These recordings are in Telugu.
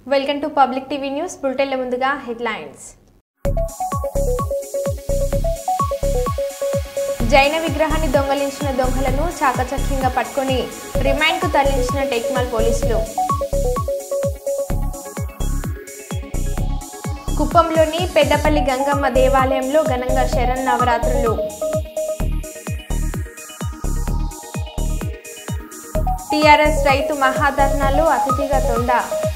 Welcome to public TV news బులెటిన్ల ముందుగా హెడ్లైన్స్ జైన విగ్రహాన్ని దొంగలించిన దొంగలను చాకచక్యంగా పట్టుకొని రిమాండ్కు తరలించిన టెక్మాల్ పోలీసులు కుప్పంలోని పెద్దపల్లి గంగమ్మ దేవాలయంలో ఘనంగా శరణ్ నవరాత్రులు టీఆర్ఎస్ రైతు మహాధర్నాలో అతిథిగా తొండ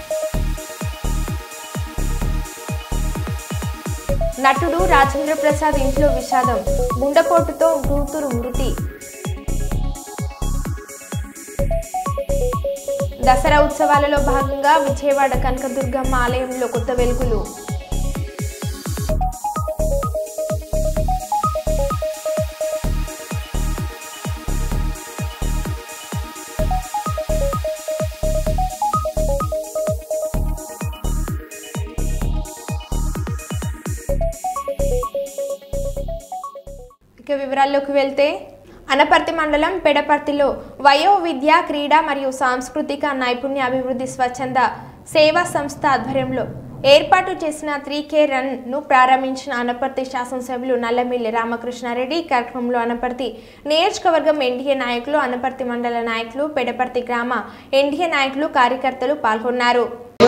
నటుడు రాజేంద్ర ప్రసాద్ ఇంట్లో విషాదం గుండెపోటుతో కూతురు మృతి దసరా ఉత్సవాలలో భాగంగా విజయవాడ కనకదుర్గమ్మ ఆలయంలో కొత్త వెలుగులు ఇక వివరాల్లోకి వెళ్తే అనపర్తి మండలం పెడపర్తిలో వయో విద్య క్రీడా మరియు సాంస్కృతిక నైపుణ్య అభివృద్ధి స్వచ్ఛంద సేవా సంస్థ ఆధ్వర్యంలో ఏర్పాటు చేసిన త్రీ కే రన్ ను ప్రారంభించిన అనపర్తి శాసనసభ్యులు నల్లమిల్లి రామకృష్ణారెడ్డి ఈ కార్యక్రమంలో అనపర్తి నియోజకవర్గం ఎన్డీఏ నాయకులు అనపర్తి మండల నాయకులు పెడపర్తి గ్రామ ఎన్డీఏ నాయకులు కార్యకర్తలు పాల్గొన్నారు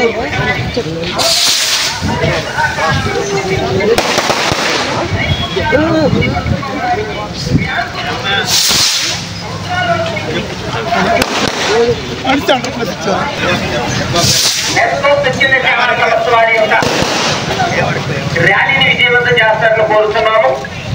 ఎంతో తెచ్చిన సంస్థ వారి యొక్క ర్యాలీని విజయవంతం చేస్తారని కోరుతున్నాము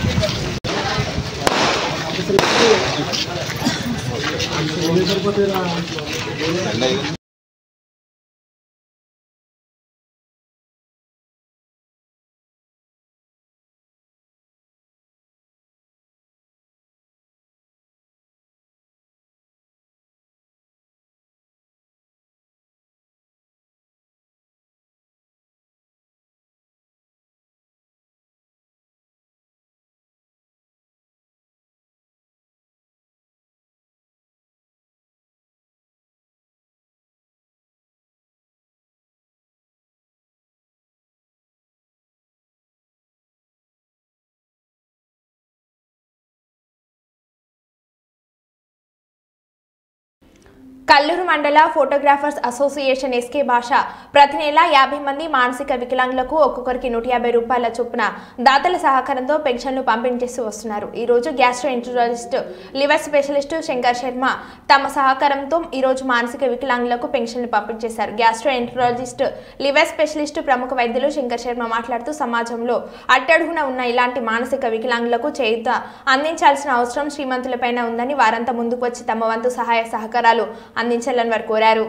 కల్లూరు మండల ఫోటోగ్రాఫర్స్ అసోసియేషన్ ఎస్కే భాష ప్రతి నెల యాభై మంది మానసిక వికలాంగులకు ఒక్కొక్కరికి నూట యాభై రూపాయల చొప్పున దాతల సహకారంతో పెన్షన్లు పంపిణీ చేస్తూ వస్తున్నారు ఈ రోజు gastroenterologist liver specialist Shankar Sharma తమ సహకారంతో ఈ రోజు మానసిక వికలాంగులకు పెన్షన్లు పంపిణీ చేశారు గ్యాస్ట్రో ఎంట్రాలజిస్ట్ లివర్ స్పెషలిస్ట్ ప్రముఖ వైద్యులు శంకర్ శర్మ మాట్లాడుతూ సమాజంలో అట్టడుగున ఉన్న ఇలాంటి మానసిక వికలాంగులకు చేయుత అందించాల్సిన అవసరం శ్రీమంతులపైన ఉందని వారంతా ముందుకు వచ్చి తమ వంతు సహాయ సహకారాలు అందించాలని వారు కోరారు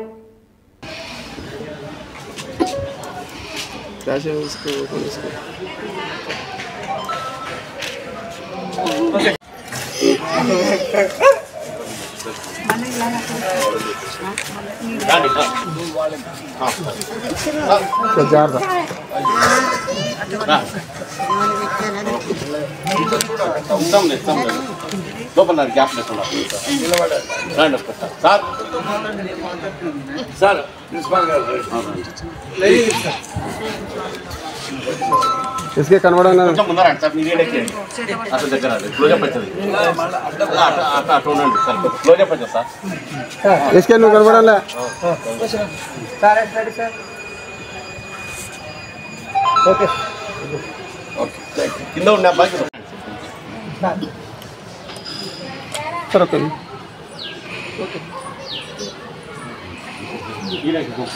कैसे उसको उसको तो जार दा ఇస్తాంలే ఇస్తాంలే లోపల గ్యాప్ లేకుండా రండి ఒక్కసారి సార్ సార్ इसके कन्वर्ट కొంచెం ముందర రండి సార్ మీరు ఎక్కండి అసలు దగ్గర క్లోజప్ అవుతుంది అట్లా అట్లా అట్లా ఉండండి సార్ క్లోజప్ అవుతుంది సార్ इसके नु कन्वर्ट ले ఓకే కింద ఉన్న అబ్బాయికి सर ओके ఈయనకి గొప్ప.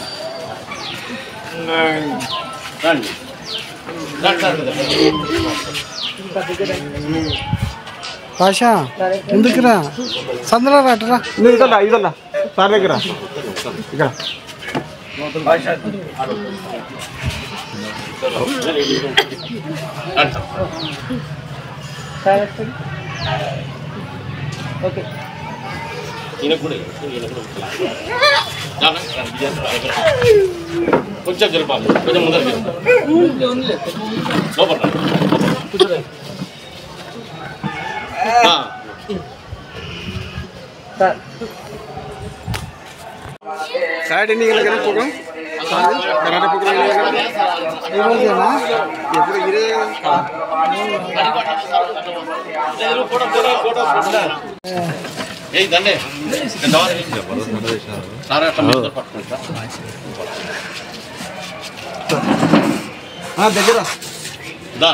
రండి రండి రండి భాష ఎందుకురా సందులో రాటరా नहीं इधर ला इधर ला सार लेके रा इधर రండి సార్ ఈయన కూడా ఈయన కూడా రా, రా, రా, బియ్యం. కొంచెం జరపాలి కొంచెం ముందర లోపల రా, లోపల. ఆ. साइड नहीं लगे ना प्रोग्राम కరాటే ప్రోగ్రామ్ ఈ రోజేనా ఎప్పుడు ఇదే ఏ దండే సారా అట్లా మీద పట్టుకోండి సార్ దగ్గర దా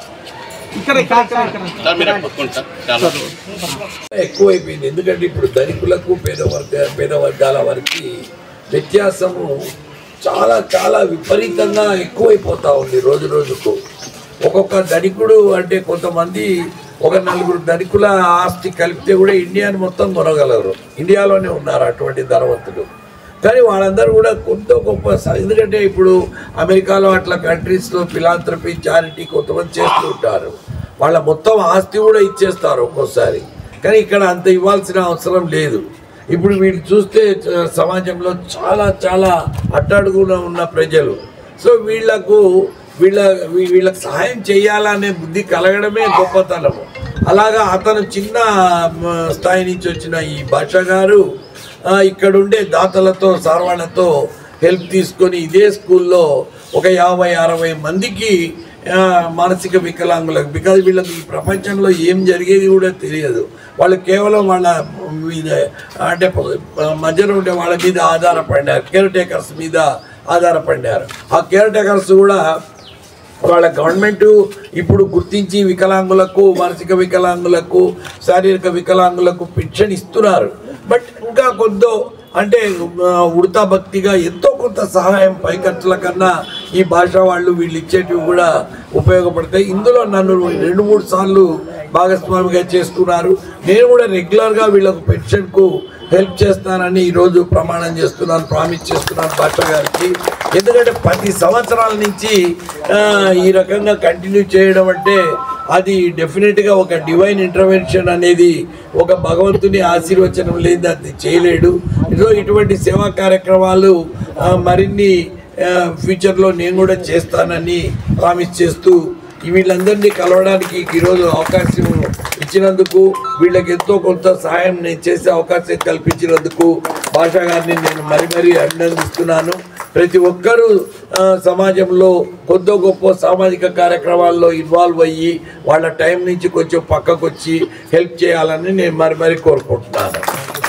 ఇక్కడ ఇక్కడ ఇక్కడ ఇక్కడ సార్ మీరు పట్టుకోండి సార్ చాలా ఎక్కువైపోయింది ఎందుకంటే ఇప్పుడు ధనికులకు పేద వర్గ పేద వర్గాల వారికి వ్యత్యాసము చాలా చాలా విపరీతంగా ఎక్కువైపోతా ఉంది రోజు రోజుకు ఒక్కొక్క ధనికుడు అంటే కొంతమంది ఒక నలుగురు ధనికుల ఆస్తి కలిపితే కూడా ఇండియాని మొత్తం కొనగలరు ఇండియాలోనే ఉన్నారు అటువంటి ధనవంతులు కానీ వాళ్ళందరూ కూడా కొంత గొప్ప స- ఎందుకంటే ఇప్పుడు అమెరికాలో అట్లా కంట్రీస్లో ఫిలాంథ్రపీ చారిటీ కొంతమంది చేస్తూ ఉంటారు వాళ్ళ మొత్తం ఆస్తి కూడా ఇచ్చేస్తారు ఒక్కోసారి కానీ ఇక్కడ అంత ఇవ్వాల్సిన అవసరం లేదు ఇప్పుడు వీళ్ళు చూస్తే చ- సమాజంలో చాలా చాలా అట్టడుగున ఉన్న ప్రజలు సో వీళ్ళకు వీళ్ళ వీ- వీళ్ళకి సహాయం చేయాలనే బుద్ధి కలగడమే గొప్పతనము అలాగా అతను చిన్న మ, స్థాయి నుంచి వచ్చిన ఈ భాష గారు ఆ, ఇక్కడ ఉండే దాతలతో సార్వాళ్లతో హెల్ప్ తీసుకొని ఇదే స్కూల్లో ఒక యాభై అరవై మందికి ఆ, మానసిక వికలాంగులకు బికాజ్ వీళ్ళకి ఈ ప్రపంచంలో ఏం జరిగేది కూడా తెలియదు వాళ్ళు కేవలం వాళ్ళ మీద అంటే ప- మధ్యలో ఉండే వాళ్ళ మీద ఆధారపడినారు కేర్ టేకర్స్ మీద ఆధారపడినారు ఆ కేర్ టేకర్స్ కూడా వాళ్ళ గవర్నమెంట్ ఇప్పుడు గుర్తించి వికలాంగులకు మానసిక వికలాంగులకు శారీరక వికలాంగులకు పెన్షన్ ఇస్తున్నారు బట్ ఇంకా కొంత అంటే ఆ, ఉడతా భక్తిగా ఎంతో కొంత సహాయం పై ఖర్చుల కన్నా ఈ భాష వాళ్ళు వీళ్ళు ఇచ్చేటివి కూడా ఉపయోగపడతాయి ఇందులో నన్ను రెండు మూడు సార్లు భాగస్వామిగా చేసుకున్నారు నేను కూడా రెగ్యులర్గా వీళ్ళకు పెన్షన్కు హెల్ప్ చేస్తానని ఈరోజు ప్రమాణం చేస్తున్నాను ప్రామిస్ చేస్తున్నాను భాష గారికి ఎందుకంటే పది సంవత్సరాల నుంచి ఆ, ఈ రకంగా కంటిన్యూ చేయడం అంటే అది డెఫినెట్గా ఒక డివైన్ ఇంటర్వెన్షన్ అనేది ఒక భగవంతుని ఆశీర్వచనం లేదు అది చేయలేడు ఇదో ఇటువంటి సేవా కార్యక్రమాలు ఆ, మరిన్ని ఆ, ఫ్యూచర్లో నేను కూడా చేస్తానని ప్రామిస్ చేస్తూ ఈ వీళ్ళందరినీ కలవడానికి ఈరోజు అవకాశం ఇచ్చినందుకు వీళ్ళకి ఎంతో కొంత సహాయం నేను చేసే అవకాశం కల్పించినందుకు భాషా గారిని నేను మరి మరీ అభినందిస్తున్నాను ప్రతి ఒక్కరూ ఆ, సమాజంలో కొద్ది గొప్ప సామాజిక కార్యక్రమాల్లో ఇన్వాల్వ్ అయ్యి వాళ్ళ టైం నుంచి కొంచెం పక్కకు వచ్చి హెల్ప్ చేయాలని నేను మరి మరీ కోరుకుంటున్నాను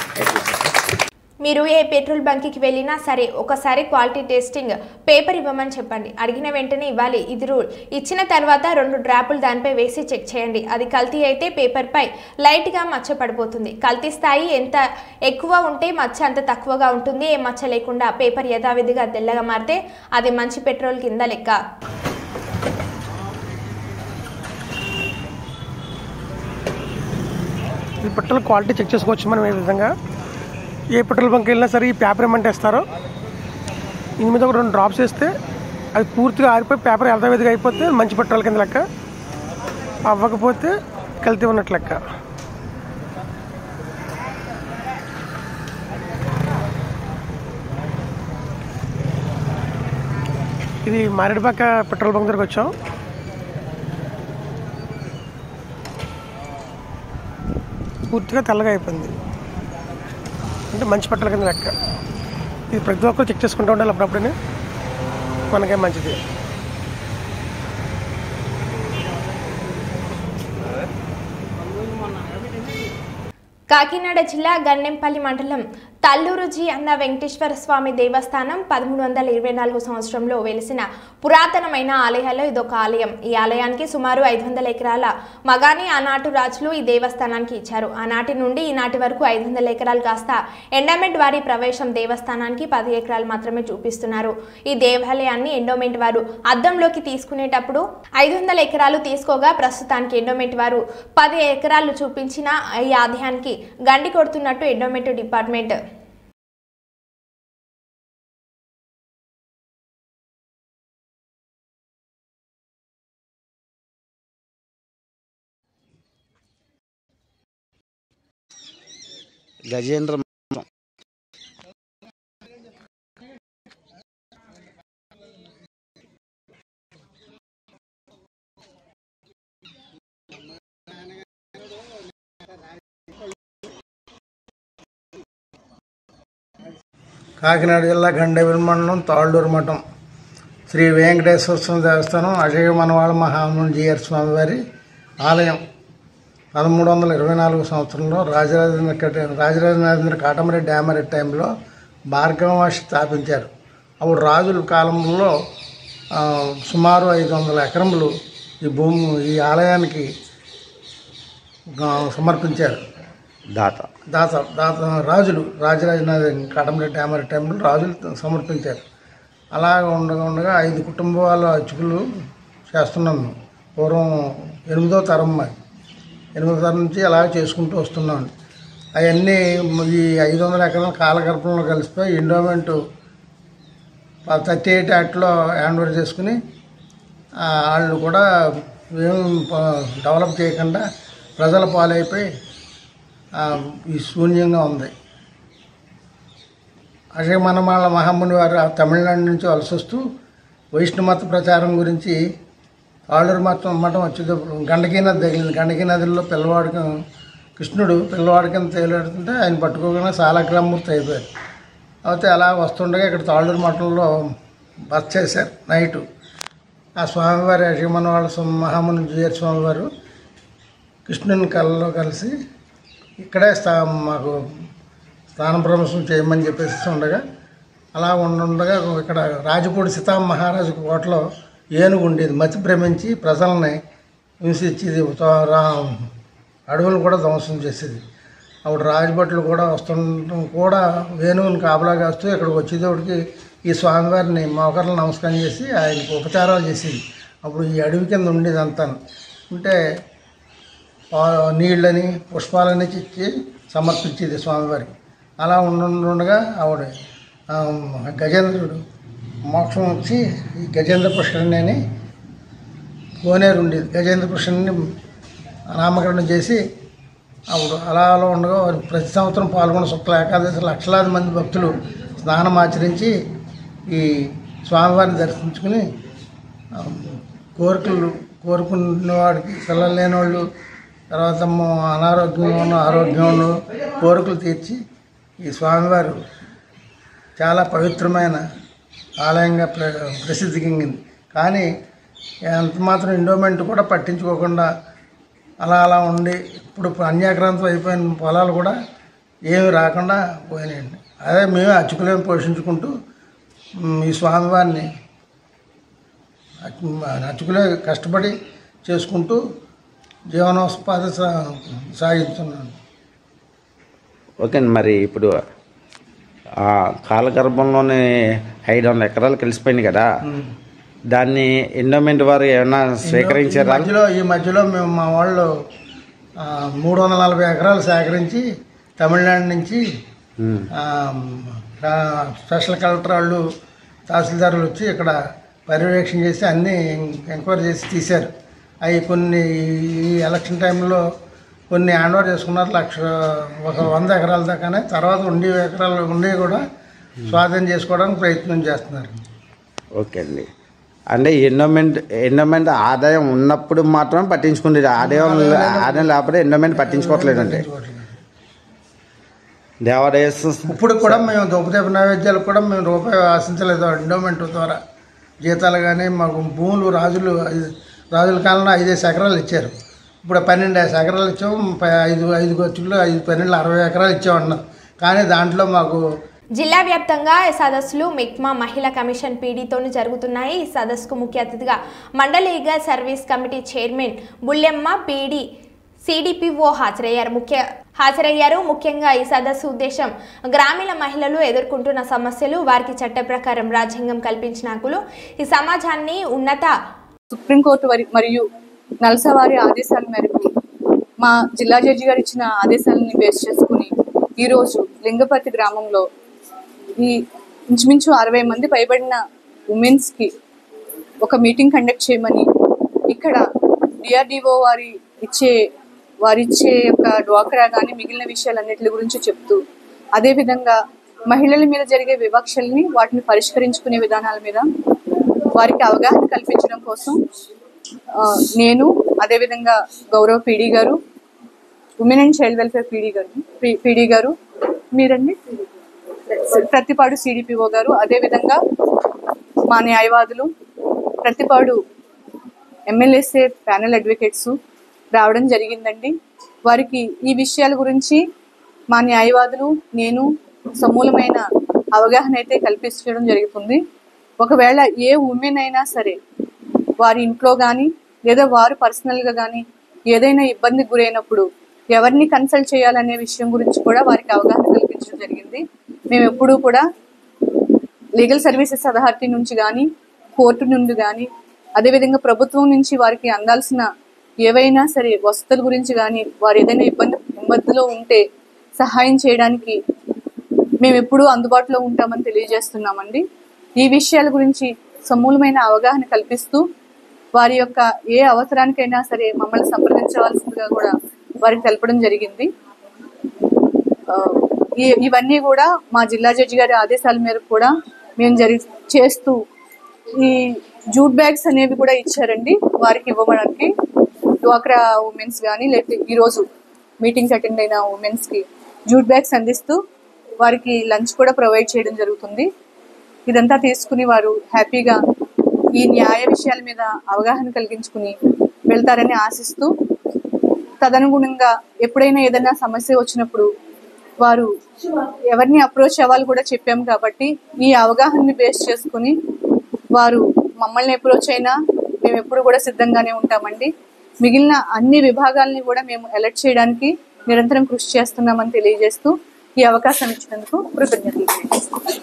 మీరు ఏ పెట్రోల్ బంక్కి వెళ్ళినా సరే ఒకసారి క్వాలిటీ టెస్టింగ్ పేపర్ ఇవ్వమని చెప్పండి అడిగిన వెంటనే ఇవ్వాలి ఇది రూల్ ఇచ్చిన తర్వాత రెండు డ్రాపులు దానిపై వేసి చెక్ చేయండి అది కల్తీ అయితే పేపర్పై లైట్గా మచ్చ పడిపోతుంది కల్తీ స్థాయి ఎంత ఎక్కువ ఉంటే మచ్చ అంత తక్కువగా ఉంటుంది ఏ మచ్చ లేకుండా పేపర్ యథావిధిగా తెల్లగా మారితే అది మంచి పెట్రోల్ కింద లెక్క ఈ పెట్రోల్ క్వాలిటీ చెక్ చేసుకోవచ్చు మనం ఏ విధంగా ఏ పెట్రోల్ బంక్ వెళ్ళినా సరే ఈ పేపర్ ఏమంటే ఇస్తారో దీని మీద ఒక రెండు డ్రాప్స్ వేస్తే అది పూర్తిగా ఆరిపోయి పేపర్ యథావిధిగా అయిపోతే మంచి పెట్రోల్ కింద లెక్క అవ్వకపోతే కల్తీ ఉన్నట్లు లెక్క ఇది మారేడుపాక పెట్రోల్ బంక్ దగ్గరకు వచ్చాం పూర్తిగా తెల్లగా అయిపోయింది అంటే మంచి పెట్రోల్ కింద లెక్క ఇది ప్రతి ఒక్కరు చెక్ చేసుకుంటూ ఉండాలి అప్పుడప్పుడే మనకే మంచిది కాకినాడ జిల్లా గన్నెంపల్లి మండలం తల్లూరు జి అన్న వెంకటేశ్వర స్వామి దేవస్థానం పదమూడు వందల ఇరవై నాలుగు సంవత్సరంలో వెలిసిన పురాతనమైన ఆలయాల్లో ఇదొక ఆలయం ఈ ఆలయానికి సుమారు ఐదు వందల ఎకరాల మగాని ఆనాటు రాజులు ఈ దేవస్థానానికి ఇచ్చారు ఆనాటి నుండి ఈనాటి వరకు ఐదు వందల ఎకరాలు కాస్త ఎండోమెంట్ వారి ప్రవేశం దేవస్థానానికి పది ఎకరాలు మాత్రమే చూపిస్తున్నారు ఈ దేవాలయాన్ని ఎండోమెంట్ వారు అద్దంలోకి తీసుకునేటప్పుడు ఐదు వందల ఎకరాలు తీసుకోగా ప్రస్తుతానికి ఎండోమెంట్ వారు పది ఎకరాలు చూపించిన ఈ ఆదాయానికి గండి కొడుతున్నట్టు ఎండోమెంట్ డిపార్ట్మెంట్ గజేంద్ర కాకినాడ జిల్లా గండేవిల్ మండలం తాళ్ళూరు మఠం శ్రీ వెంకటేశ్వర స్వామి దేవస్థానం అజయ మనవాళ్ళ మహాముని జిఆర్ స్వామి వారి ఆలయం పదమూడు వందల ఇరవై నాలుగు సంవత్సరంలో రాజరాజేంద్ర కట- రాజరాజేంద్ర కాటమరెడ్డి డ్యామరెడ్డి టైంలో భార్గవమాషి స్థాపించారు అప్పుడు రాజుల కాలంలో ఆ, సుమారు ఐదు వందల ఎకరములు ఈ భూమి ఈ ఆలయానికి ఆ, సమర్పించారు దాత దాత దాత రాజులు రాజరాజనాథ కాటమరెడ్డి డ్యామరెడ్డి టైంలో రాజులు సమర్పించారు అలాగ ఉండగా ఉండగా ఐదు కుటుంబాల అర్చకులు చేస్తున్నాం మేము. పూర్వం ఎనిమిదో తరం మాది ఎనిమిదో తరం నుంచి అలా చేసుకుంటూ వస్తున్నాం అవన్నీ ఈ ఐదు వందల ఎకరాల కాలగర్భంలో కలిసిపోయి ఎండోమెంట్ థర్టీ ఎయిట్ యాక్ట్లో హ్యాండ్ ఓవర్ చేసుకుని ఆ, వాళ్ళు కూడా ఏం ప- డెవలప్ చేయకుండా ప్రజల పాలైపోయి ఆ, ఈ శూన్యంగా ఉంది అజయ మనమాళ్ళ మహాముని వారు ఆ తమిళనాడు నుంచి వలస వస్తూ వైష్ణవమత ప్రచారం గురించి ఆళ్ళూరు మతం మఠం వచ్చేటప్పుడు గండకీ నది తగిలింది గండకీ నదిలో పిల్లవాడికి కృష్ణుడు పిల్లవాడి కింద తేలాడుతుంటే ఆయన పట్టుకోగానే సాలగ్రామూర్తి అయిపోయారు అయితే అలా వస్తుండగా ఇక్కడ తాళ్ళూరు మఠంలో బస చేశారు నైటు ఆ స్వామివారి అజయమన వాళ్ళ స్వామి మహాముని జిఆర్ స్వామివారు కృష్ణుని కళ్ళలో కలిసి ఇక్కడే స్థా మాకు స్థాన ప్రవేశం చేయమని చెప్పేసి ఉండగా అలా ఉండుండగా ఇక్కడ రాజపూడి సీతాం మహారాజు కోటలో ఏనుగు ఉండేది మతి భ్రమించి ప్రజల్ని హింసించేది తో- రా- అడవులు కూడా ధ్వంసం చేసేది అప్పుడు రాజభట్లు కూడా వస్తుండటం కూడా వేణువుని కాపలా కాస్తూ ఇక్కడికి వచ్చేటప్పటికి ఈ స్వామివారిని మోకర్లు నమస్కారం చేసి ఆయనకు ఉపచారాలు చేసేది అప్పుడు ఈ అడవి కింద ఉండేది అంతా ఉంటే పా- నీళ్ళని పుష్పాలని ఇచ్చి సమర్పించేది స్వామివారికి అలా ఉండుండగా ఆవిడ ఆ, గజేంద్రుడు మోక్షం వచ్చి ఈ గజేంద్ర పుష్కరిణి అని కోనేరు ఉండేది గజేంద్ర పుష్కరిణి నామకరణం చేసి అప్పుడు అలా అలా ఉండగా వారు ప్రతి సంవత్సరం పాల్గొన్న శుక్ల ఏకాదశి లక్షలాది మంది భక్తులు స్నానం ఆచరించి ఈ స్వామివారిని దర్శించుకుని ఆ, కోరికలు కోరుకున్న వాడికి పిల్లలు లేని వాళ్ళు తర్వాత మ- అనారోగ్యంలో ఉన్న ఆరోగ్యంలో కోరికలు తీర్చి ఈ స్వామివారు చాలా పవిత్రమైన ఆలయంగా ప్ర ప్రసిద్ధి చెందింది కానీ ఎంత మాత్రం ఎండోమెంట్ కూడా పట్టించుకోకుండా అలా అలా ఉండి ఇప్పుడు అన్యాక్రాంతం అయిపోయిన పొలాలు కూడా ఏమి రాకుండా పోయినాయండి అదే మేము అచ్చుకులేమి పోషించుకుంటూ మ్, ఈ స్వామివారిని అచ్చుకులే కష్టపడి చేసుకుంటూ జీవనోపాధి సా సాగిస్తున్నాను ఓకే మరి ఇప్పుడు ఆ కాలగర్భంలోనే ఐదు వందల ఎకరాలు కలిసిపోయింది కదా దాన్ని ఎండోమెంట్ వారు ఏమైనా ఈ స్వీకరించారా మధ్యలో ఈ మధ్యలో మేము మా వాళ్ళు ఆ, మూడు వందల నలభై ఎకరాలు సేకరించి తమిళనాడు నుంచి ఉమ్. ఆ, ఆ, స్పెషల్ కలెక్టర్ వాళ్ళు తహసీల్దారులు వచ్చి ఇక్కడ పర్యవేక్షణ చేసి అన్నీ ఎంక్వైరీ చేసి తీశారు అవి కొన్ని ఈ ఎలక్షన్ టైంలో కొన్ని హ్యాండ్ ఓవర్ చేసుకున్నారు లక్ష ఒక వంద ఎకరాల దాకానే తర్వాత ఉండే ఎకరాలు ఉండే కూడా స్వాధీనం చేసుకోవడానికి ప్రయత్నం చేస్తున్నారు ఓకే అండి అంటే ఎండోమెంట్ ఎండోమెంట్ ఆదాయం ఉన్నప్పుడు మాత్రమే పట్టించుకుంటుంది ఆదాయం ఆదాయం లేకపోతే ఎండోమెంట్ పట్టించుకోవట్లేదండి దేవాలయస్ ఇప్పుడు కూడా మేము దోపదేప నైవేద్యాలకు కూడా మేము రూపాయి ఆశించలేదు ఎండోమెంట్ ద్వారా జీతాలు కానీ మాకు భూములు రాజులు ఐదు- రాజుల కాలంలో ఐదేసి ఎకరాలు ఇచ్చారు ఇప్పుడు పన్నెండు ఎకరాలు ఇచ్చాము ప- ఐదు ఐదు గచ్చులు ఐదు పన్నెండు అరవై ఎకరాలు ఇచ్చామన్నాం కానీ దాంట్లో మాకు జిల్లా వ్యాప్తంగా ఈ సదస్సులు మిక్మా మహిళా కమిషన్ పీడీతోనూ జరుగుతున్నాయి ఈ సదస్సుకు ముఖ్య అతిథిగా మండలీగ service committee chairman Bullemma PD CDPO హాజరయ్యారు ముఖ్య హాజరయ్యారు ముఖ్యంగా ఈ సదస్సు ఉద్దేశం గ్రామీణ మహిళలు ఎదుర్కొంటున్న సమస్యలు వారికి చట్ట ప్రకారం రాజ్యాంగం కల్పించిన హక్కులు ఈ సమాజాన్ని ఉన్నత సుప్రీంకోర్టు వరి మరియు నలసవారి ఆదేశాల మేరకు మా జిల్లా జడ్జి గారు ఇచ్చిన ఆదేశాలని బేస్ చేసుకుని ఈరోజు లింగపర్తి గ్రామంలో ఈ ఇంచుమించు అరవై మంది పైబడిన ఉమెన్స్కి ఒక మీటింగ్ కండక్ట్ చేయమని ఇక్కడ డిఆర్డిఓ వారి ఇచ్చే వారిచ్చే యొక్క డ్వాక్రా కానీ మిగిలిన విషయాలన్నిటి గురించి చెప్తూ అదేవిధంగా మహిళల మీద జరిగే వివక్షల్ని వాటిని పరిష్కరించుకునే విధానాల మీద వారికి అవగాహన కల్పించడం కోసం ఆ, నేను అదేవిధంగా గౌరవ పీడీ గారు women and child welfare PD గారు పీడీ గారు మీరండి ప్రతిపాడు సిడిపిఓ గారు అదేవిధంగా మా న్యాయవాదులు ప్రతిపాడు ఎమ్మెల్యేసే ప్యానెల్ అడ్వకేట్స్ రావడం జరిగిందండి వారికి ఈ విషయాల గురించి మా న్యాయవాదులు నేను సమూలమైన అవగాహన అయితే కల్పించడం జరుగుతుంది ఒకవేళ ఏ ఉమెన్ అయినా సరే వారి ఇంట్లో కానీ లేదా వారు పర్సనల్గా కానీ ఏదైనా ఇబ్బందికి గురైనప్పుడు ఎవరిని కన్సల్ట్ చేయాలనే విషయం గురించి కూడా వారికి అవగాహన కల్పించడం జరిగింది మేము ఎప్పుడూ కూడా లీగల్ సర్వీసెస్ అథారిటీ నుంచి కానీ కోర్టు నుండి కానీ అదేవిధంగా ప్రభుత్వం నుంచి వారికి అందాల్సిన ఏవైనా సరే వసతుల గురించి కానీ వారు ఏదైనా ఇబ్బంది ఇబ్బందిలో ఉంటే సహాయం చేయడానికి మేము ఎప్పుడూ అందుబాటులో ఉంటామని తెలియజేస్తున్నామండి ఈ విషయాల గురించి సమూలమైన అవగాహన కల్పిస్తూ వారి యొక్క ఏ అవసరానికైనా సరే మమ్మల్ని సంప్రదించవలసిందిగా కూడా వారికి తెలపడం జరిగింది ఆ, ఈ- ఇవన్నీ కూడా మా జిల్లా జడ్జి గారి ఆదేశాల మేరకు కూడా మేము జరి చేస్తూ ఈ జూట్ బ్యాగ్స్ అనేవి కూడా ఇచ్చారండి వారికి ఇవ్వడానికి డ్వాక్రా ఉమెన్స్ కానీ లేకపోతే ఈరోజు మీటింగ్స్ అటెండ్ అయిన ఉమెన్స్కి జూట్ బ్యాగ్స్ అందిస్తూ వారికి లంచ్ కూడా ప్రొవైడ్ చేయడం జరుగుతుంది ఇదంతా తీసుకుని వారు హ్యాపీగా ఈ న్యాయ విషయాల మీద అవగాహన కలిగించుకుని వెళ్తారని ఆశిస్తూ తదనుగుణంగా ఎప్పుడైనా ఏదైనా సమస్య వచ్చినప్పుడు వారు ఎవరిని అప్రోచ్ అవ్వాలి కూడా చెప్పాం కాబట్టి ఈ అవగాహనని బేస్ చేసుకుని వారు మమ్మల్ని అప్రోచ్ అయినా మేము ఎప్పుడు కూడా సిద్ధంగానే ఉంటామండి మిగిలిన అన్ని విభాగాల్ని కూడా మేము అలర్ట్ చేయడానికి నిరంతరం కృషి చేస్తున్నామని తెలియజేస్తూ ఈ అవకాశం ఇచ్చినందుకు కృతజ్ఞతలు తెలియజేస్తున్నాను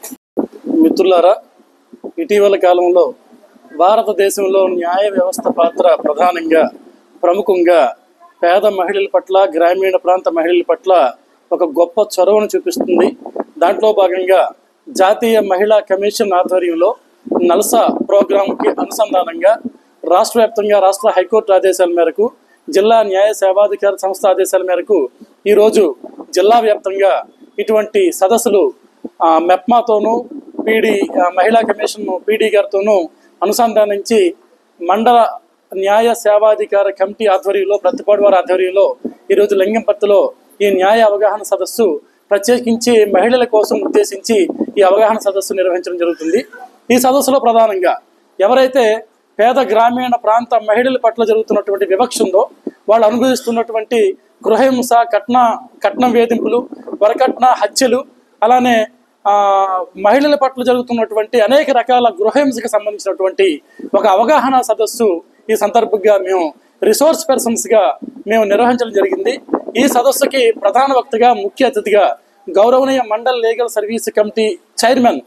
మిత్రులారా ఇటీవల కాలంలో భారతదేశంలో న్యాయ వ్యవస్థ పాత్ర ప్రధానంగా ప్రముఖంగా పేద మహిళల పట్ల గ్రామీణ ప్రాంత మహిళల పట్ల ఒక గొప్ప చొరవను చూపిస్తుంది దాంట్లో భాగంగా జాతీయ మహిళా కమిషన్ ఆధ్వర్యంలో నల్సా ప్రోగ్రాంకి అనుసంధానంగా రాష్ట్ర వ్యాప్తంగా రాష్ట్ర హైకోర్టు ఆదేశాల మేరకు జిల్లా న్యాయ సేవాధికార సంస్థ ఆదేశాల మేరకు ఈరోజు జిల్లా వ్యాప్తంగా ఇటువంటి సదస్సులు ఆ, మెప్మాతోనూ పీడీ ఆ, మహిళా కమిషన్ పీడీ గారితోనూ అనుసంధానించి మండల న్యాయ సేవాధికార కమిటీ ఆధ్వర్యంలో ప్రతిపాడు వారి ఆధ్వర్యంలో ఈరోజు లింగంపర్తిలో ఈ న్యాయ అవగాహన సదస్సు ప్రత్యేకించి మహిళల కోసం ఉద్దేశించి ఈ అవగాహన సదస్సు నిర్వహించడం జరుగుతుంది ఈ సదస్సులో ప్రధానంగా ఎవరైతే పేద గ్రామీణ ప్రాంత మహిళల పట్ల జరుగుతున్నటువంటి వివక్ష ఉందో వాళ్ళు అనుభవిస్తున్నటువంటి గృహహింస కట్న కట్నం వేధింపులు వరకట్న హత్యలు అలానే ఆ, మహిళల పట్ల జరుగుతున్నటువంటి అనేక రకాల గృహహింసకు సంబంధించినటువంటి ఒక అవగాహన సదస్సు ఈ సందర్భంగా మేము రిసోర్స్ పర్సన్స్ గా మేము నిర్వహించడం జరిగింది ఈ సదస్సుకి ప్రధాన వక్తగా ముఖ్య అతిథిగా గౌరవనీయ mandal legal service committee chairman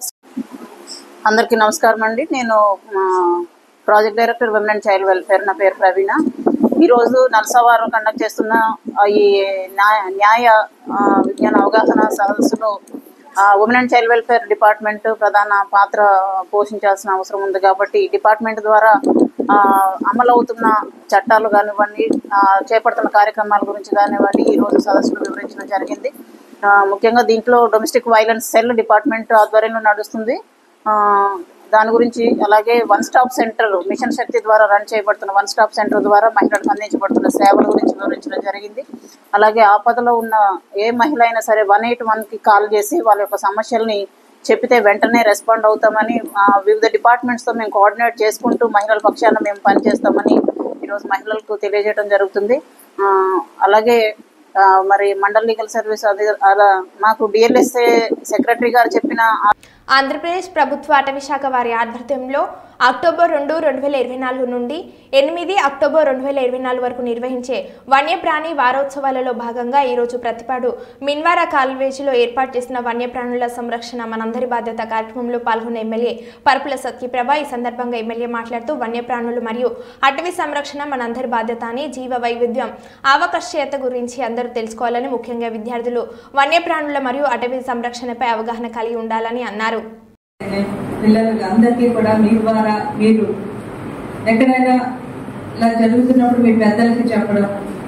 అందరికీ నమస్కారం అండి నేను ఆ, project director women and child welfare నా పేరు ప్రవీణ ఈరోజు నలసవారం కండక్ట్ చేస్తున్న ఆ, ఈ న్యాయ న్యాయ ఆ, విజ్ఞాన అవగాహన సదస్సులో women and child welfare department ప్రధాన పాత్ర పోషించాల్సిన అవసరం ఉంది కాబట్టి ఈ డిపార్ట్మెంట్ ద్వారా ఆ, అమలవుతున్న చట్టాలు కానివ్వండి ఆ, చేపడుతున్న కార్యక్రమాల గురించి కానివ్వండి ఈరోజు సదస్సులో వివరించడం జరిగింది ఆ, ముఖ్యంగా దీంట్లో డొమెస్టిక్ వైలెన్స్ సెల్ డిపార్ట్మెంట్ ఆధ్వర్యంలో నడుస్తుంది ఆ, దాని గురించి అలాగే one stop centre mission Shakti ద్వారా రన్ చేయబడుతున్న వన్ స్టాప్ సెంటర్ ద్వారా మహిళలకు అందించబడుతున్న సేవల గురించి వివరించడం జరిగింది అలాగే ఆపదలో ఉన్న ఏ మహిళ అయినా సరే వన్ ఎయిట్ వన్కి కాల్ చేసి వాళ్ళ యొక్క సమస్యల్ని చెప్పితే వెంటనే రెస్పాండ్ అవుతామని ఆ, వివిధ డిపార్ట్మెంట్స్తో మేము కోఆర్డినేట్ చేసుకుంటూ మహిళల పక్షాన మేము పనిచేస్తామని ఈరోజు మహిళలకు తెలియజేయడం జరుగుతుంది ఆ, అలాగే ఆ, మరి మండల్ లీగల్ సర్వీస్ అది అలా మాకు డిఎల్ఎస్ఏ సెక్రటరీ గారు చెప్పిన ఆ ఆంధ్రప్రదేశ్ ప్రభుత్వ అటవీ శాఖ వారి ఆధ్వర్యంలో అక్టోబర్ రెండు రెండు వేల ఇరవై నాలుగు నుండి ఎనిమిది అక్టోబర్ రెండు వేల ఇరవై నాలుగు వరకు నిర్వహించే వన్యప్రాణి వారోత్సవాలలో భాగంగా ఈరోజు ప్రతిపాడు మిన్వారా కాల్వేజీలో ఏర్పాటు చేసిన వన్యప్రాణుల సంరక్షణ మనందరి బాధ్యత కార్యక్రమంలో పాల్గొన్న ఎమ్మెల్యే పరుపుల సత్యప్రభ ఈ సందర్భంగా ఎమ్మెల్యే మాట్లాడుతూ వన్యప్రాణులు మరియు అటవీ సంరక్షణ మనందరి బాధ్యత అని జీవ వైవిధ్యం ఆవకర్షీయత గురించి అందరూ తెలుసుకోవాలని ముఖ్యంగా విద్యార్థులు వన్యప్రాణుల మరియు అటవీ సంరక్షణపై అవగాహన కలిగి ఉండాలని అన్నారు పిల్లలకి అందరికీ కూడా మీ ద్వారా మీరు ఎక్కడైనా ఇలా జరుగుతున్నప్పుడు మీ పెద్దలకి చెప్పడం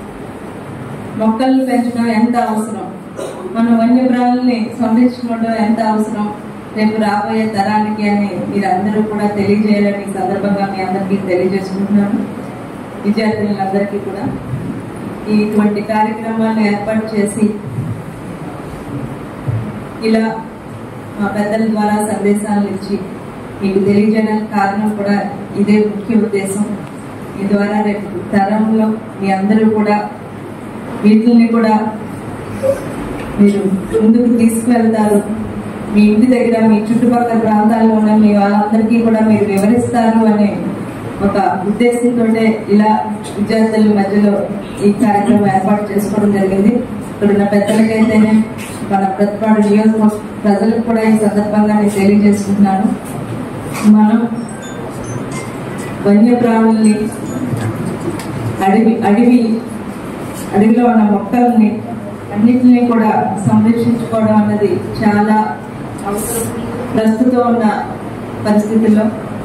మొక్కలను పెంచడం ఎంత అవసరం మన వన్యప్రాణుల్ని సంరక్షించుకోవడం ఎంత అవసరం రేపు రాబోయే తరానికి అని మీరు అందరూ కూడా తెలియజేయాలని ఈ సందర్భంగా మీ అందరికీ తెలియజేసుకుంటున్నాను విద్యార్థులందరికీ కూడా ఈ ఇటువంటి కార్యక్రమాలను ఏర్పాటు చేసి ఇలా మా పెద్దల ద్వారా సందేశాలను ఇచ్చి మీకు తెలియజేయడానికి కారణం కూడా ఇదే ముఖ్య ఉద్దేశం ఈ ద్వారా రేపు తరంలో మీ అందరూ కూడా వీటిని కూడా మీరు ముందుకు తీసుకువెళ్తారు మీ ఇంటి దగ్గర మీ చుట్టుపక్కల ప్రాంతాల్లో ఉన్న మీ వాళ్ళందరికీ కూడా మీరు వివరిస్తారు అనే ఒక ఉద్దేశంతో ఇలా విద్యార్థుల మధ్యలో ఈ కార్యక్రమం ఏర్పాటు చేసుకోవడం జరిగింది ఇక్కడున్న పెద్దలకైతేనే మన ప్రతిపాడు నియోజకవర్గ ప్రజలకు కూడా ఈ సందర్భంగా నేను తెలియజేసుకుంటున్నాను మనం వన్యప్రాణుల్ని అడవి అడవి అడవిలో ఉన్న మొక్కల్ని అన్నిటిని కూడా సంరక్షించుకోవడం అన్నది చాలా అవసరం ప్రస్తుతం ఉన్న పరిస్థితుల్లో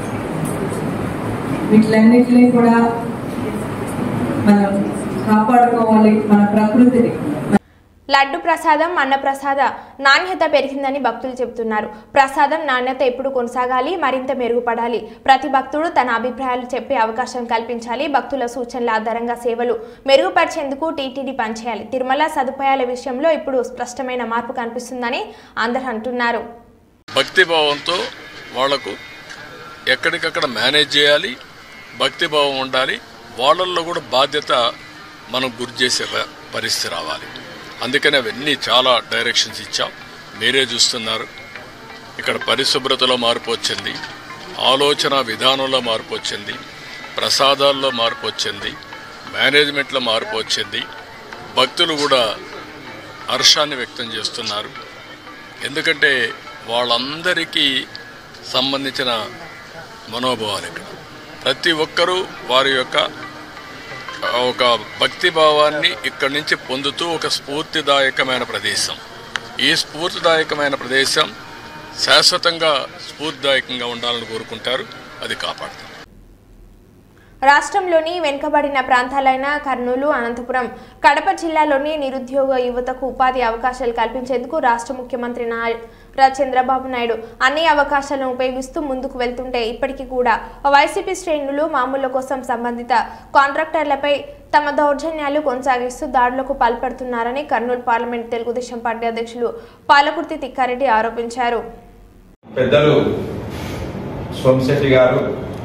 వీటిలన్నిటినీ కూడా మనం కాపాడుకోవాలి మన ప్రకృతిని లడ్డు ప్రసాదం అన్న ప్రసాద నాణ్యత పెరిగిందని భక్తులు చెబుతున్నారు ప్రసాదం నాణ్యత ఎప్పుడు కొనసాగాలి మరింత మెరుగుపడాలి ప్రతి భక్తుడు తన అభిప్రాయాలు చెప్పే అవకాశం కల్పించాలి భక్తుల సూచనల ఆధారంగా సేవలు మెరుగుపరిచేందుకు టీటీడీ పనిచేయాలి తిరుమల సదుపాయాల విషయంలో ఇప్పుడు స్పష్టమైన మార్పు కనిపిస్తుందని అందరూ అంటున్నారు భక్తిభావంతో వాళ్లకు ఎక్కడికక్కడ మేనేజ్ చేయాలి భక్తిభావం ఉండాలి వాళ్ళల్లో కూడా బాధ్యత మనం గురి చేసే ప- పరిస్థితి రావాలి అందుకని అవన్నీ చాలా డైరెక్షన్స్ ఇచ్చాం మీరే చూస్తున్నారు ఇక్కడ పరిశుభ్రతలో మార్పు వచ్చింది ఆలోచన విధానంలో మార్పు వచ్చింది ప్రసాదాల్లో మార్పు వచ్చింది మేనేజ్మెంట్లో మార్పు వచ్చింది భక్తులు కూడా హర్షాన్ని వ్యక్తం చేస్తున్నారు ఎందుకంటే వాళ్ళందరికీ సంబంధించిన మనోభావాలు ఇక్కడ ప్రతి ఒక్కరూ వారి యొక్క ఒక భక్తి భావాన్ని ఇక్కడి నుంచి పొందుతూ ఒక స్ఫూర్తిదాయకమైన ప్రదేశం ఈ స్ఫూర్తిదాయకమైన ప్రదేశం శాశ్వతంగా స్ఫూర్తిదాయకంగా ఉండాలని కోరుకుంటారు అది కాపాడుతారు రాష్ట్రంలోని వెనుకబడిన ప్రాంతాలైన కర్నూలు అనంతపురం కడప జిల్లాలోని నిరుద్యోగ యువతకు ఉపాధి అవకాశాలు కల్పించేందుకు రాష్ట్ర ముఖ్యమంత్రి నారా చంద్రబాబు నాయుడు అన్ని అవకాశాలను ఉపయోగిస్తూ ముందుకు వెళ్తుంటే ఇప్పటికీ కూడా వైసీపీ శ్రేణులు మామూళ్ల కోసం సంబంధిత కాంట్రాక్టర్లపై తమ దౌర్జన్యాలు కొనసాగిస్తూ దాడులకు పాల్పడుతున్నారని కర్నూలు పార్లమెంట్ తెలుగుదేశం పార్టీ అధ్యక్షులు పాలకుర్తి తిక్కారెడ్డి ఆరోపించారు పెద్దలు సోమశెట్టి గారు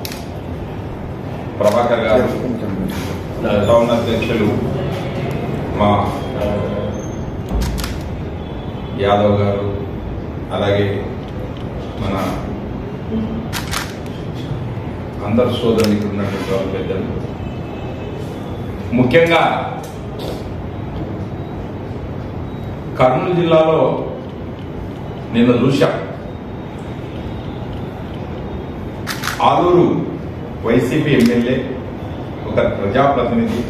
ప్రభాకర్ గారు టౌన్ అధ్యక్షులు మా యాదవ్ గారు అలాగే మన అందరు సోదరులు ఇక్కడ ఉన్నటువంటి వాళ్ళ పెద్దలు ముఖ్యంగా కర్నూలు జిల్లాలో నిన్న చూశాం ఆలూరు వైసీపీ ఎమ్మెల్యే ఒక ప్రజాప్రతినిధి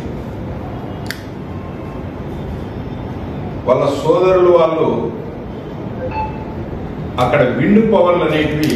వాళ్ళ సోదరులు వాళ్ళు అక్కడ విండు పవర్లు అనేటివి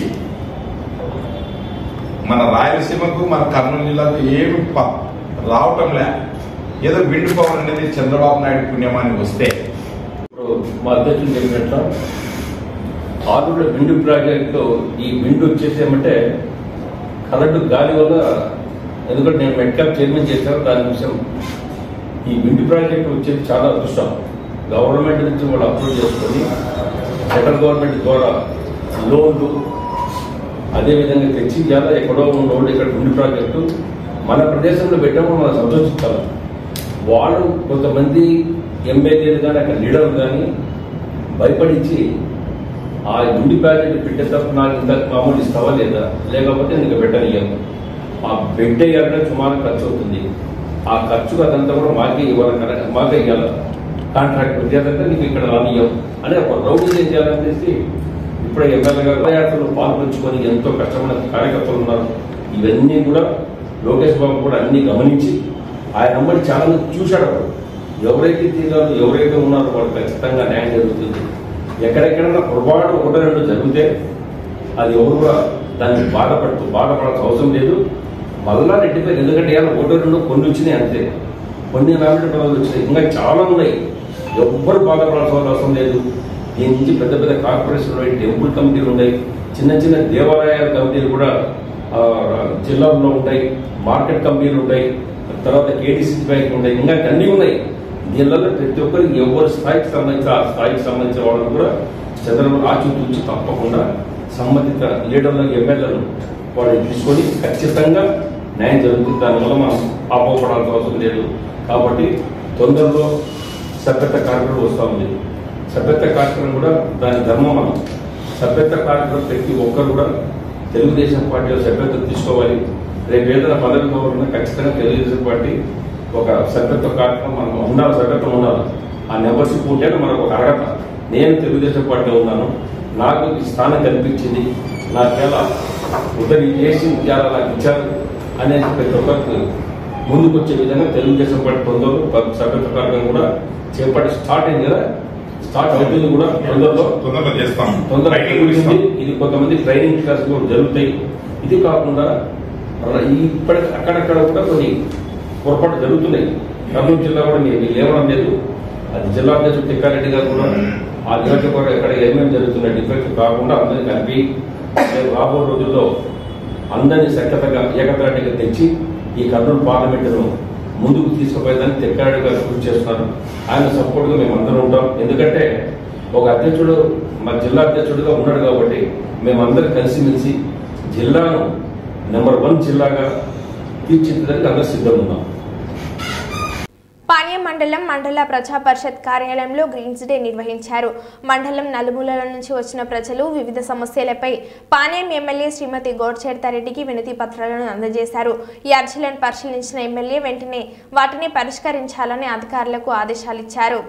మన రాయలసీమకు మన కర్నూలు జిల్లాకు ఏమి ప- రావటంలే ఏదో విండు పవర్ అనేది చంద్రబాబు నాయుడు పుణ్యమాని వస్తే ఇప్పుడు మా అధ్యక్షులు చెప్పినట్లు ఆరులో విండు ప్రాజెక్టు ఈ విండు వచ్చేసేమంటే కరెంటు గాలి వల్ల ఎందుకంటే నేను మెట్కాప్ చైర్మన్ చేశాను దాని విషయం ఈ విండు ప్రాజెక్టు వచ్చేది చాలా అదృష్టం గవర్నమెంట్ నుంచి వాళ్ళు అప్రూవ్ చేసుకొని సెంట్రల్ గవర్నమెంట్ ద్వారా లోన్లు అదేవిధంగా తెచ్చి ఇవాళ ఎక్కడో ఉన్న ఇక్కడ విండు ప్రాజెక్టు మన ప్రదేశంలో పెట్టినప్పుడు మనం సంతోషించాలి వాళ్ళు కొంతమంది ఎమ్మెల్యేలు కానీ అక్కడ లీడర్లు కానీ భయపడించి ఆ ఇండి ప్యాకెట్ పెట్టేటప్పుడు నాకు ఇంత మామూలు ఇస్తావా లేదా లేకపోతే నీకు పెట్టనియ్యను ఆ బెడ్ వేయాలంటే సుమారు ఖర్చు అవుతుంది ఆ ఖర్చుకు అదంతా కూడా మాకే ఇవ్వాలి కదా మాకే ఇవ్వాలి కాంట్రాక్ట్ విద్యార్థి నీకు ఇక్కడ రానియ్యం అని ఒక రౌడీ ఏం చేయాలనేసి ఇప్పుడు ఎమ్మెల్యే గారు పాదయాత్రలో పాల్పంచుకొని ఎంతో కష్టమైన కార్యకర్తలు ఉన్నారు ఇవన్నీ కూడా లోకేష్ బాబు కూడా అన్ని గమనించి ఆయన అమ్మడి చాలా మంది చూశాడు అప్పుడు ఎవరైతే తీరాలో ఎవరైతే ఉన్నారో వాళ్ళు ఖచ్చితంగా న్యాయం జరుగుతుంది ఎక్కడెక్కడైనా పొరపాటు ఒకటి రెండు జరిగితే అది ఎవరు కూడా దాన్ని బాధపడుతూ బాధపడాల్సిన అవసరం లేదు మళ్ళా రెట్టిపోయి ఎందుకంటే ఇలా ఒకటి రెండు కొన్ని వచ్చినాయి అంతే కొన్ని నామినేట్ పదవులు వచ్చినాయి ఇంకా చాలా ఉన్నాయి ఎవ్వరు బాధపడాల్సిన అవసరం లేదు దీని నుంచి పెద్ద పెద్ద కార్పొరేషన్ ఉన్నాయి టెంపుల్ కమిటీలు ఉన్నాయి చిన్న చిన్న దేవాలయాల కమిటీలు కూడా ఆ, జిల్లాల్లో ఉంటాయి మార్కెట్ కంపెనీలు ఉంటాయి తర్వాత కేటీసీ బ్యాంక్ ఉన్నాయి ఇంకా అన్నీ ఉన్నాయి దీనిలో ప్రతి ఒక్కరికి ఎవరి స్థాయికి సంబంధించిన ఆ స్థాయికి సంబంధించిన వాళ్ళని కూడా చంద్రబాబు ఆచితూచి తప్పకుండా సంబంధిత లీడర్లకు ఎమ్మెల్యేలను వాళ్ళు తీసుకొని ఖచ్చితంగా న్యాయం జరుగుతుంది దానివల్ల మనం ఆపోపడాల్సిన అవసరం లేదు కాబట్టి తొందరలో సభ్యత కార్యక్రమం వస్తూ ఉంది సభ్యత కార్యక్రమం కూడా దాని ధర్మం మనం సభ్యత కార్యక్రమం ప్రతి ఒక్కరు కూడా తెలుగుదేశం పార్టీలో సభ్యత తీసుకోవాలి రేపు ఏదైనా పదవి కావాలన్నా ఖచ్చితంగా తెలుగుదేశం పార్టీ ఒక సభ్యత్వ కార్యక్రమం మనం ఉండాలి సభ్యత్వం ఉండాలి ఆ మెంబర్షిప్ ఉంటేనే మనకు ఒక అర్హత నేను తెలుగుదేశం పార్టీలో ఉన్నాను నాకు ఈ స్థానం కల్పించింది నాకేలా ఉదయం చేసి ఇచ్చారా నాకు ఇచ్చారు అనేది ప్రతి ఒక్కరికి ముందుకు వచ్చే విధంగా తెలుగుదేశం పార్టీ తొందరలో ప- సభ్యత్వ కార్యక్రమం కూడా చేపట్టి స్టార్ట్ అయింది కదా స్టార్ట్ అవుతుంది కూడా తొందరలో తొందరగా చేస్తాం తొందరగా Training కూడా ఉంటుంది ఇది కొంతమంది ట్రైనింగ్ క్లాస్ కూడా జరుగుతాయి ఇది కాకుండా ర- ఈ ఇప్పటి అక్కడక్కడ కూడా కొన్ని పొరపాటు జరుగుతున్నాయి కర్నూలు జిల్లా కూడా మీరు లేవడం లేదు అది జిల్లా అధ్యక్షుడు తిక్కారెడ్డి గారు కూడా ఆ నియోజకవర్గం ఎక్కడ ఏమేమి జరుగుతున్నాయి డిఫెక్ట్ కాకుండా అందరినీ కలిపి రేపు రాబో రోజుల్లో అందరినీ సఖ్యతగా ఏకతాటిగా తెచ్చి ఈ కర్నూలు పార్లమెంటును ముందుకు తీసుకుపోయేదానికి తిక్కారెడ్డి గారు కృషి చేస్తున్నారు ఆయన సపోర్ట్గా మేము అందరం ఉంటాం ఎందుకంటే ఒక అధ్యక్షుడు మా జిల్లా అధ్యక్షుడిగా ఉన్నాడు కాబట్టి మేమందరం కలిసిమెలిసి జిల్లాను నెంబర్ వన్ జిల్లాగా తీర్చిదిద్దడానికి అందరూ సిద్ధంగా ఉన్నాం పాణ్యం మండలం మండల ప్రజా పరిషత్ కార్యాలయంలో గ్రీన్స్ డే నిర్వహించారు మండలం నలుమూలల నుంచి వచ్చిన ప్రజలు వివిధ సమస్యలపై పాణ్యం ఎమ్మెల్యే శ్రీమతి గోడ్చేడతారెడ్డికి వినతి పత్రాలను అందజేశారు ఈ అర్జీలను పరిశీలించిన ఎమ్మెల్యే వెంటనే వాటిని పరిష్కరించాలని అధికారులకు ఆదేశాలిచ్చారు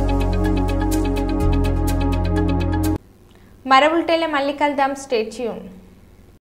మరో బులెటిన్లో మళ్ళీ కలుద్దాం స్టేట్ ట్యూన్